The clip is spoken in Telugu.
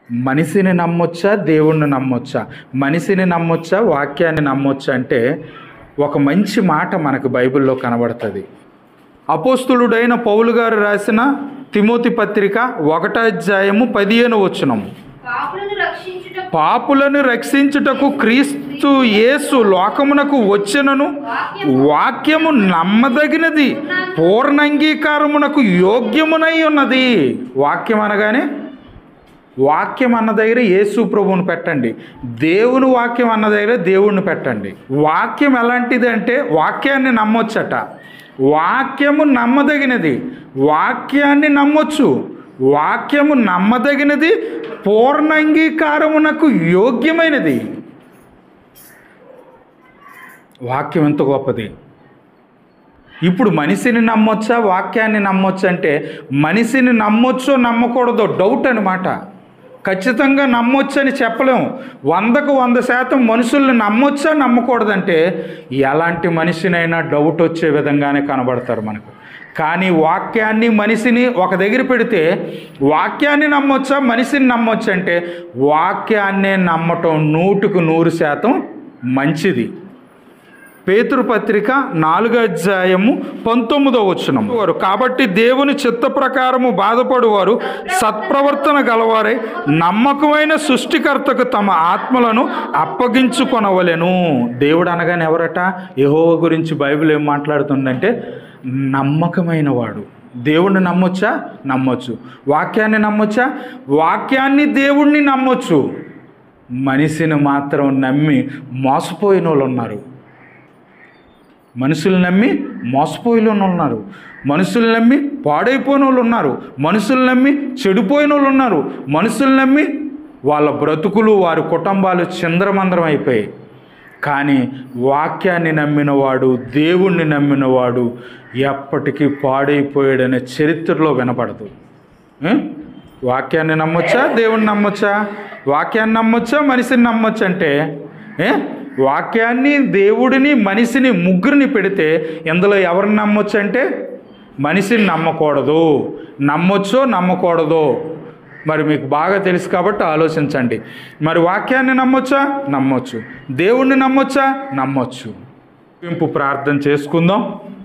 మనిషిని నమ్మొచ్చా దేవుణ్ణి నమ్మొచ్చా మనిషిని నమ్మొచ్చా వాక్యాన్ని నమ్మొచ్చా అంటే ఒక మంచి మాట మనకు బైబిల్లో కనబడుతుంది అపోస్తులుడైన పౌలు గారు రాసిన తిమోతి పత్రిక ఒకటో అధ్యాయము పదిహేను వచనము పాపులను రక్షించుట పాపులను రక్షించుటకు క్రీస్తు యేసు లోకమునకు వచ్చెనను వాక్యము నమ్మదగినది పూర్ణంగీకారమునకు యోగ్యమునై ఉన్నది వాక్యం అనగానే వాక్యం అన్న దగ్గర యేసు ప్రభువుని పెట్టండి దేవుని వాక్యం అన్న దగ్గర దేవుణ్ణి పెట్టండి వాక్యం ఎలాంటిది అంటే వాక్యాన్ని నమ్మొచ్చట వాక్యము నమ్మదగినది వాక్యాన్ని నమ్మొచ్చు వాక్యము నమ్మదగినది పూర్ణంగీకారమునకు యోగ్యమైనది వాక్యం ఎంత గొప్పది ఇప్పుడు మనిషిని నమ్మొచ్చా వాక్యాన్ని నమ్మొచ్చా అంటే మనిషిని నమ్మొచ్చో నమ్మకూడదో డౌట్ అనమాట ఖచ్చితంగా నమ్మొచ్చని చెప్పలేము వందకు వంద శాతం మనుషుల్ని నమ్మొచ్చా నమ్మకూడదంటే ఎలాంటి మనిషినైనా డౌట్ వచ్చే విధంగానే కనబడతారు మనకు కానీ వాక్యాన్ని మనిషిని ఒక దగ్గర పెడితే వాక్యాన్ని నమ్మొచ్చా మనిషిని నమ్మొచ్చా అంటే వాక్యాన్నే నమ్మటం నూటుకు నూరు శాతం మంచిది పేతురు పత్రిక నాలుగో అధ్యాయము పంతొమ్మిదో వచనం వారు కాబట్టి దేవుని చిత్త ప్రకారము బాధపడువారు సత్ప్రవర్తన గలవారై నమ్మకమైన సృష్టికర్తకు తమ ఆత్మలను అప్పగించుకొనవలెను దేవుడు అనగానే ఎవరట యెహోవా గురించి బైబిల్ ఏం మాట్లాడుతుందంటే నమ్మకమైన వాడు దేవుణ్ణి నమ్మొచ్చా నమ్మొచ్చు వాక్యాన్ని నమ్మొచ్చా వాక్యాన్ని దేవుణ్ణి నమ్మొచ్చు మనిషిని మాత్రం నమ్మి మోసపోయిన వాళ్ళు ఉన్నారు మనుషులు నమ్మి మోసపోయిన వాళ్ళు ఉన్నారు మనుషులు నమ్మి పాడైపోయిన వాళ్ళు ఉన్నారు మనుషులు నమ్మి చెడిపోయిన వాళ్ళు ఉన్నారు మనుషులు నమ్మి వాళ్ళ బ్రతుకులు వారి కుటుంబాలు చిందరమందరం అయిపోయాయి కానీ వాక్యాన్ని నమ్మినవాడు దేవుణ్ణి నమ్మినవాడు ఎప్పటికీ పాడైపోయాడనే చరిత్రలో వినపడదు ఏ? వాక్యాన్ని నమ్మొచ్చా దేవుణ్ణి నమ్మొచ్చా వాక్యాన్ని నమ్మొచ్చా మనిషిని నమ్మొచ్చా అంటే ఏ వాక్యాన్ని దేవుడిని మనిషిని ముగ్గురిని పెడితే ఇందులో ఎవరిని నమ్మొచ్చు అంటే మనిషిని నమ్మకూడదు నమ్మొచ్చో నమ్మకూడదో మరి మీకు బాగా తెలుసు కాబట్టి ఆలోచించండి మరి వాక్యాన్ని నమ్మొచ్చా నమ్మొచ్చు దేవుణ్ణి నమ్మొచ్చా నమ్మొచ్చు ఇంపు ప్రార్థన చేసుకుందాం